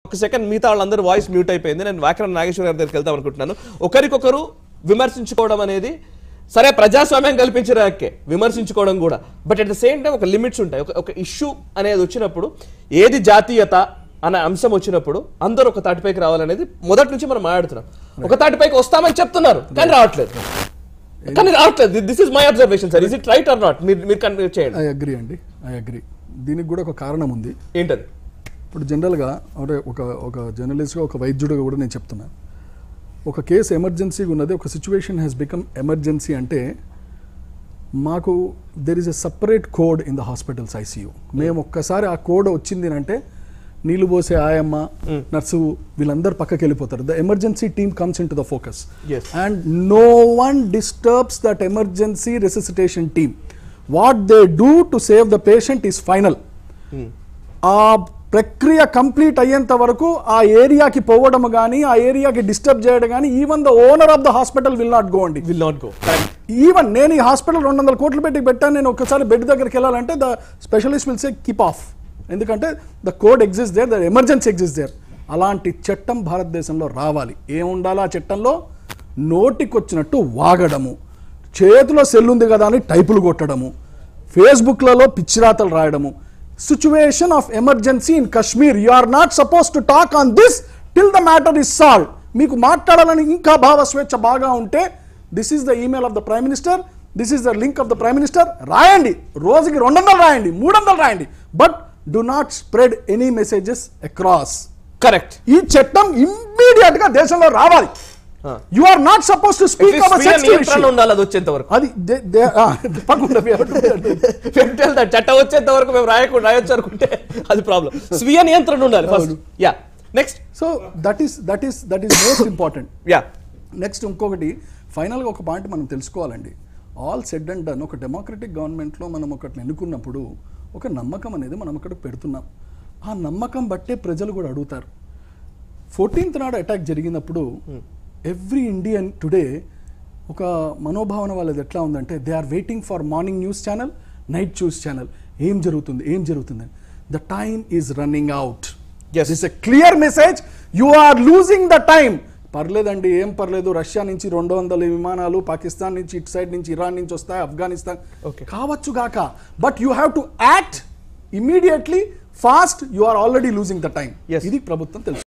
ఒక సెకండ్ మిగతా వాళ్ళందరూ వాయిస్ మ్యూట్ అయిపోయింది నేను వ్యాకరణ నాగేశ్వర గారి దగ్గరికి వెళ్దాం అనుకుంటున్నాను ఒకరికొకరు విమర్శించుకోవడం అనేది సరే ప్రజాస్వామ్యం కల్పించిన హక్కే విమర్శించుకోవడం కూడా but at the same time ఒక లిమిట్స్ ఉంటాయి ఒక ఒక ఇష్యూ అనేది వచ్చినప్పుడు ఏది జాతీయత అనే అంశం వచ్చినప్పుడు అందరూ ఒక తాటిపైకి రావాలనేది మొదటి నుంచి మనం మాట్లాడుతున్నాం ఒక తాటిపైకి వస్తామని చెప్తున్నారు కానీ రావట్లేదు కానీ రావట్లేదు this is my observation sir is it right or not మీరు మీరు కన్వే చేయండి ఐ అగ్రి అండి ఐ అగ్రి దీనికి కూడా ఒక కారణం ఉంది ఏంటది ఇప్పుడు జనరల్గా అంటే ఒక ఒక జర్నలిస్ట్గా ఒక వైద్యుడిగా కూడా నేను చెప్తున్నా ఒక కేసు ఎమర్జెన్సీగా ఉన్నది ఒక సిచ్యువేషన్ హ్యాస్ బికమ్ ఎమర్జెన్సీ అంటే మాకు there is a separate code in the hospitals ICU మేము ఒక్కసారి ఆ కోడ్ వచ్చింది అంటే నీళ్లు పోసే ఆయమ్మ నర్సు వీళ్ళందరూ పక్కకి వెళ్ళిపోతారు the emergency team comes in to the focus Yes. And no one disturbs that emergency resuscitation team what they do to save the patient is final ఆ ప్రక్రియ కంప్లీట్ అయ్యేంత వరకు ఆ ఏరియాకి పోవడం కానీ ఆ ఏరియాకి డిస్టర్బ్ చేయడం కానీ even the owner of the hospital will not go అండి విల్ నాట్ గో ఈవెన్ నేను ఈ హాస్పిటల్ రెండు వందల కోట్లు పెట్టి పెట్టాను నేను ఒకసారి బెడ్ దగ్గరికి వెళ్ళాలంటే the specialist will say keep off ఎందుకంటే the code exist there the emergency exist there అలాంటి చట్టం భారతదేశంలో రావాలి ఏముండాలి ఆ చట్టంలో నోటికొచ్చినట్టు వాగడము చేతిలో సెల్ ఉంది కదా అని టైపులు కొట్టడము ఫేస్బుక్లలో పిచ్చిరాతలు రాయడము situation of emergency in Kashmir you are not suppose to talk on this till the matter is solve మీకు మాట్లాడాలని ఇంకా భావ స్వేచ్ఛ బాగా ఉంటే this is the email of the prime minister this is the link of the prime minister రాయండి రోజుకి రెండు వందలు రాయండి మూడు వందలు రాయండి but do not spread any messages across correct ఈ చట్టం ఇమ్మీడియట్ గా దేశంలో రావాలి you are not suppose to speak of నియంత్రణ ఉండాలి అది వచ్చేంత వరకు అది దే- దే- ఆ, తప్పకుండా we have to do that. వెళ్తారు చట్టం వచ్చేంత వరకు మేము రాయకుండా రాయొచ్చు అనుకుంటే అది ప్రాబ్లం స్వీయ నియంత్రణ ఉండాలి first ya next so that is that is that is most important ya next ఇంకొకటి ఫైనల్గా ఒక పాయింట్ మనం తెలుసుకోవాలండి ఆల్ సెడ్ అండ్ డన్ ఒక డెమోక్రటిక్ గవర్నమెంట్లో మనం ఒకటి ఎన్నుకున్నప్పుడు ఒక నమ్మకం అనేది మనం అక్కడ పెడుతున్నాం ఆ నమ్మకం బట్టే ప్రజలు కూడా అడుగుతారు ఫోర్టీన్త్ నాడు అటాక్ జరిగినప్పుడు ఎవ్రీ ఇండియన్ టుడే ఒక మనోభావన వాళ్ళది ఎట్లా ఉందంటే they are waiting for morning news channel night news channel ఏం జరుగుతుంది ఏం జరుగుతుంది the time is running out Yes. This a clear message you are losing the time పర్లేదండి ఏం పర్లేదు రష్యా నుంచి రెండు వందల విమానాలు పాకిస్తాన్ నుంచి ఇటు సైడ్ నుంచి ఇరాన్ నుంచి వస్తాయి ఆఫ్ఘనిస్తాన్ Okay. కావచ్చు గాక but you have to act immediately fast you are already losing the time Yes. ఇది ప్రభుత్వం తెలుసు